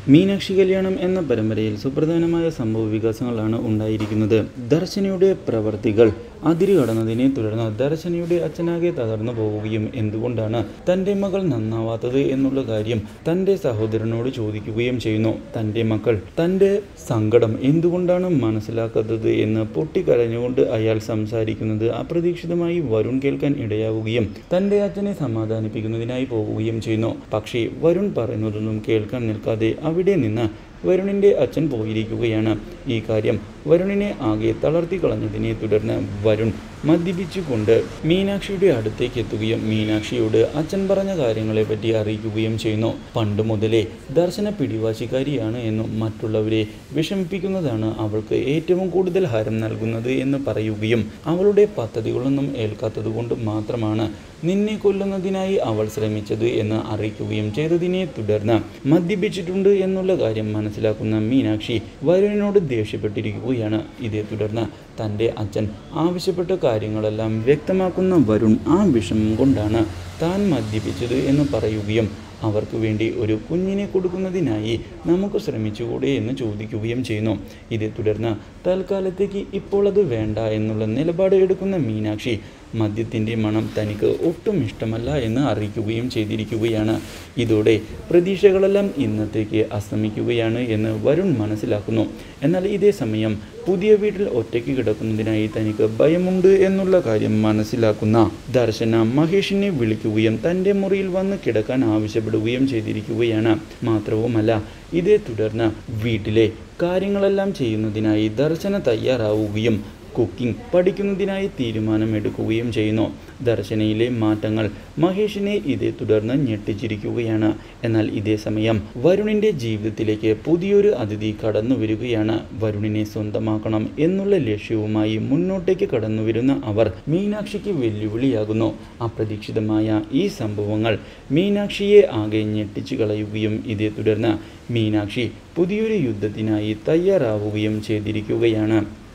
മീനാക്ഷി കല്യാണം എന്ന പരമ്പരയിൽ സുപ്രധാനമായ സംഭവ വികാസങ്ങളാണ് ഉണ്ടായിരിക്കുന്നത് ദർശനയുടെ പ്രവർത്തികൾ അതിര് കടന്നതിനെ തുടർന്ന് ദർശനയുടെ അച്ഛനാകെ തകർന്നു പോവുകയും എന്തുകൊണ്ടാണ് തൻ്റെ മകൾ നന്നാവാത്തത് എന്നുള്ള കാര്യം തൻ്റെ സഹോദരനോട് ചോദിക്കുകയും ചെയ്യുന്നു തൻ്റെ മക്കൾ തൻ്റെ സങ്കടം എന്തുകൊണ്ടാണ് മനസ്സിലാക്കാത്തത് എന്ന് പൊട്ടിക്കരഞ്ഞുകൊണ്ട് അയാൾ സംസാരിക്കുന്നത് അപ്രതീക്ഷിതമായി വരുൺ കേൾക്കാൻ ഇടയാവുകയും തൻ്റെ അച്ഛനെ സമാധാനിപ്പിക്കുന്നതിനായി പോവുകയും ചെയ്യുന്നു പക്ഷേ വരുൺ പറയുന്നതൊന്നും കേൾക്കാൻ നിൽക്കാതെ അവിടെ നിന്ന് വരുണിൻ്റെ അച്ഛൻ പോയിരിക്കുകയാണ് ഈ കാര്യം വരുണിനെ ആകെ തളർത്തി കളഞ്ഞതിനെ തുടർന്ന് വരുൺ മദ്യപിച്ചുകൊണ്ട് മീനാക്ഷിയുടെ അടുത്തേക്ക് എത്തുകയും മീനാക്ഷിയോട് അച്ഛൻ പറഞ്ഞ കാര്യങ്ങളെപ്പറ്റി അറിയിക്കുകയും ചെയ്യുന്നു പണ്ട് മുതലേ ദർശന പിടിവാശിക്കാരിയാണ് എന്നും മറ്റുള്ളവരെ വിഷമിപ്പിക്കുന്നതാണ് അവൾക്ക് ഏറ്റവും കൂടുതൽ ഹരം നൽകുന്നത് എന്ന് പറയുകയും അവളുടെ പദ്ധതികളൊന്നും ഏൽക്കാത്തതുകൊണ്ട് മാത്രമാണ് നിന്നെ കൊല്ലുന്നതിനായി അവൾ ശ്രമിച്ചത് എന്ന് അറിയിക്കുകയും ചെയ്തതിനെ തുടർന്ന് മദ്യപിച്ചിട്ടുണ്ട് എന്നുള്ള കാര്യം മനസ്സിലാക്കുന്ന മീനാക്ഷി വരുണിനോട് ദേഷ്യപ്പെട്ടിരിക്കുകയാണ് ഇതേ തുടർന്ന് തൻ്റെ അച്ഛൻ ആവശ്യപ്പെട്ട കാര്യങ്ങളെല്ലാം വ്യക്തമാക്കുന്ന വരുൺ ആ വിഷമം കൊണ്ടാണ് താൻ മദ്യപിച്ചത് എന്ന് പറയുകയും അവർക്ക് വേണ്ടി ഒരു കുഞ്ഞിനെ കൊടുക്കുന്നതിനായി നമുക്ക് ശ്രമിച്ചുകൂടെ എന്ന് ചോദിക്കുകയും ചെയ്യുന്നു ഇതേ തുടർന്ന് തൽക്കാലത്തേക്ക് ഇപ്പോൾ അത് വേണ്ട എന്നുള്ള നിലപാട് എടുക്കുന്ന മീനാക്ഷി മദ്യത്തിൻ്റെ മണം തനിക്ക് ഒട്ടും ഇഷ്ടമല്ല എന്ന് അറിയിക്കുകയും ചെയ്തിരിക്കുകയാണ് ഇതോടെ പ്രതീക്ഷകളെല്ലാം ഇന്നത്തേക്ക് അസ്തമിക്കുകയാണ് എന്ന് വരുൺ മനസ്സിലാക്കുന്നു എന്നാൽ ഇതേ സമയം പുതിയ വീട്ടിൽ ഒറ്റയ്ക്ക് കിടക്കുന്നതിനായി തനിക്ക് ഭയമുണ്ട് എന്നുള്ള കാര്യം മനസ്സിലാക്കുന്ന ദർശന മഹേഷിനെ വിളിക്കുകയും തൻ്റെ മുറിയിൽ വന്ന് കിടക്കാൻ ആവശ്യപ്പെടുകയും ചെയ്തിരിക്കുകയാണ് മാത്രവുമല്ല ഇതേ തുടർന്ന് വീട്ടിലെ കാര്യങ്ങളെല്ലാം ചെയ്യുന്നതിനായി ദർശന തയ്യാറാവുകയും കുക്കിംഗ് പഠിക്കുന്നതിനായി തീരുമാനമെടുക്കുകയും ചെയ്യുന്നു ദർശനയിലെ മാറ്റങ്ങൾ മഹേഷിനെ ഇതേ തുടർന്ന് ഞെട്ടിച്ചിരിക്കുകയാണ് എന്നാൽ ഇതേ സമയം വരുണിൻ്റെ ജീവിതത്തിലേക്ക് പുതിയൊരു അതിഥി കടന്നു വരികയാണ് വരുണിനെ സ്വന്തമാക്കണം എന്നുള്ള ലക്ഷ്യവുമായി മുന്നോട്ടേക്ക് കടന്നു വരുന്ന അവർ മീനാക്ഷിക്ക് വെല്ലുവിളിയാകുന്നു അപ്രതീക്ഷിതമായ ഈ സംഭവങ്ങൾ മീനാക്ഷിയെ ആകെ ഞെട്ടിച്ചു കളയുകയും ഇതേ തുടർന്ന് മീനാക്ഷി പുതിയൊരു യുദ്ധത്തിനായി തയ്യാറാവുകയും ചെയ്തിരിക്കുകയാണ്